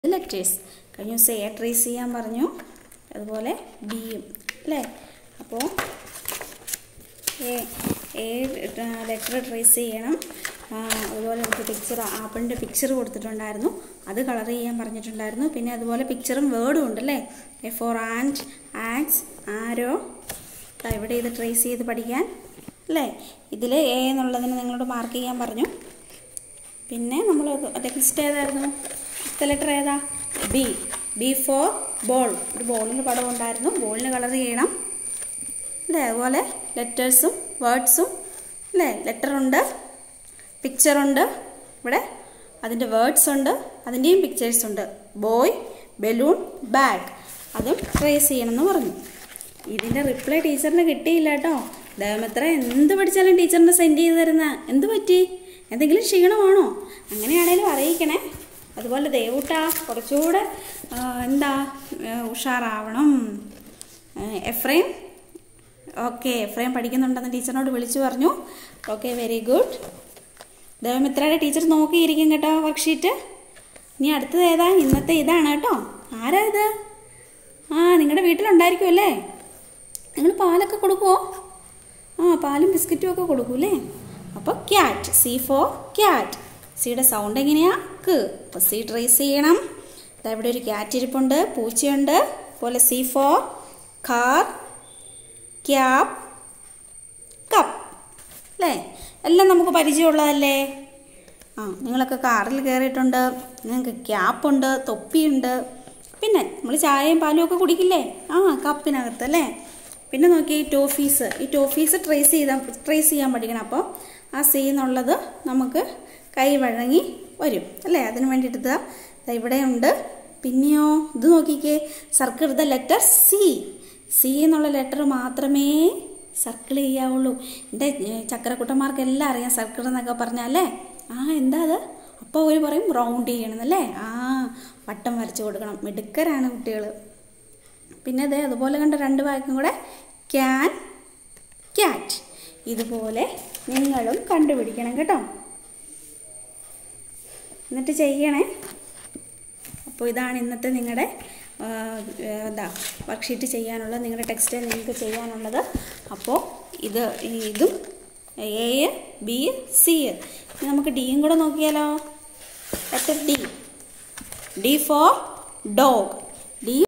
letters കഴിഞ്ഞ ദിവസം A trace ചെയ്യാൻ പറഞ്ഞു അതുപോലെ ബിയും അല്ലേ അപ്പോൾ എ എ ലെറ്റർ ട്രേസ് ചെയ്യണം ആ, അതുപോലെ നമുക്ക് പിക്ചർ ആപ്പിളിൻ്റെ പിക്ചർ കൊടുത്തിട്ടുണ്ടായിരുന്നു അത് കളർ ചെയ്യാൻ പറഞ്ഞിട്ടുണ്ടായിരുന്നു പിന്നെ അതുപോലെ പിക്ചറും വേർഡും ഉണ്ട് അല്ലേ A for ant axe arrow ദാ ഇവിടെ ഇത് ട്രേസ് ചെയ്ത് പഠിക്കാൻ അല്ലേ ഇതിൽ എ എന്നുള്ളതിന് നിങ്ങളോട് മാർക്ക് ചെയ്യാൻ പറഞ്ഞു പിന്നെ നമ്മൾ നെക്സ്റ്റ് ഏതായിരുന്നു അടുത്ത ലെറ്റർ ഏതാ ബി ബി ഫോർ ബോൾ ഒരു ബോളിന് പടം ഉണ്ടായിരുന്നു ബോളിന് കളർ ചെയ്യണം അല്ലേ അതുപോലെ ലെറ്റേഴ്സും വേർഡ്സും അല്ലേ ലെറ്ററുണ്ട് പിക്ചറുണ്ട് ഇവിടെ അതിൻ്റെ വേർഡ്സ് ഉണ്ട് അതിൻ്റെയും പിക്ചേഴ്സ് ഉണ്ട് ബോയ് ബലൂൺ ബാഗ് അതും ട്രേസ് ചെയ്യണമെന്ന് പറഞ്ഞു ഇതിൻ്റെ റിപ്ലൈ ടീച്ചറിന് കിട്ടിയില്ല കേട്ടോ ദേവമെത്ര എന്ത് പഠിച്ചാലും ടീച്ചറിന് സെൻഡ് ചെയ്ത് തരുന്ന എന്ത് പറ്റി എന്തെങ്കിലും ക്ഷീണമാണോ അങ്ങനെയാണേലും അറിയിക്കണേ അതുപോലെ ദേവൂട്ട കുറച്ചുകൂടെ ആ, എന്താ ആ, ഉഷാറാവണം ആ, എഫ്രൈം ഓക്കെ എഫ്രൈം പഠിക്കുന്നുണ്ടെന്ന് ടീച്ചറിനോട് വിളിച്ചു പറഞ്ഞു ഓക്കെ വെരി ഗുഡ് ദേവമിത്രയുടെ ടീച്ചർ നോക്കിയിരിക്കും കേട്ടോ വർക്ക്ഷീറ്റ് ഇനി അടുത്തത് ഏതാ ഇന്നത്തെ ഇതാണ് കേട്ടോ ആരാ ഇത് ആ നിങ്ങളുടെ വീട്ടിലുണ്ടായിരിക്കും അല്ലേ നിങ്ങൾ പാലൊക്കെ കൊടുക്കുമോ ആ പാലും ബിസ്ക്കറ്റും ഒക്കെ കൊടുക്കൂലേ അപ്പോൾ ക്യാറ്റ് സി ഫോർ ക്യാറ്റ് സിയുടെ സൗണ്ട് എങ്ങനെയാ ക്ക് അപ്പോൾ സി ട്രേസ് ചെയ്യണം ദാ ഇവിടെ ഒരു ക്യാറ്റ് ഇരിപ്പുണ്ട് പൂച്ചയുണ്ട് അതുപോലെ C for car cap cup അല്ലേ എല്ലാം നമുക്ക് പരിചയമുള്ളതല്ലേ ആ നിങ്ങളൊക്കെ കാറിൽ കയറിയിട്ടുണ്ട് നിങ്ങൾക്ക് ക്യാപ്പുണ്ട് തൊപ്പിയുണ്ട് പിന്നെ നമ്മൾ ചായയും പാലും ഒക്കെ കുടിക്കില്ലേ ആ കപ്പിനകത്ത് അല്ലേ പിന്നെ നോക്കി ഈ ടോഫീസ് ഈ ടോഫീസ് ട്രേസ് ചെയ്താൽ ട്രേസ് ചെയ്യാൻ പഠിക്കണം അപ്പോൾ ആ സി എന്നുള്ളത് നമുക്ക് കൈ വഴങ്ങി വരും അല്ലേ അതിന് വേണ്ടിയിട്ട് ഇതാ ദാ ഇവിടെയുണ്ട് പിന്നെയോ ഇത് നോക്കിക്കേ circle the letter C C എന്നുള്ള ലെറ്റർ മാത്രമേ സർക്കിൾ ചെയ്യാവുള്ളൂ എൻ്റെ ചക്രക്കുട്ടന്മാർക്കെല്ലാം അറിയാം സർക്കിൾ എന്നൊക്കെ പറഞ്ഞാലേ ആ എന്താ അത് അപ്പോൾ അവർ പറയും റൗണ്ട് ചെയ്യണമെന്നല്ലേ ആ വട്ടം വരച്ച് കൊടുക്കണം മിടുക്കരാണ് കുട്ടികൾ പിന്നെ അതെ അതുപോലെ കണ്ട രണ്ട് വാക്കും കൂടെ ക്യാൻ ക്യാറ്റ് ഇതുപോലെ നിങ്ങളും കണ്ടുപിടിക്കണം കേട്ടോ എന്നിട്ട് ചെയ്യണേ അപ്പോൾ ഇതാണ് ഇന്നത്തെ നിങ്ങളുടെ ആ, എന്താ വർക്ക്ഷീറ്റ് ചെയ്യാനുള്ള നിങ്ങളുടെ ടെക്സ്റ്റ് നിങ്ങൾക്ക് ചെയ്യാനുള്ളത് അപ്പോൾ ഇത് ഈ ഇതും എ ബി സി ഇനി നമുക്ക് ഡിയും കൂടെ നോക്കിയാലോ letter D D for dog D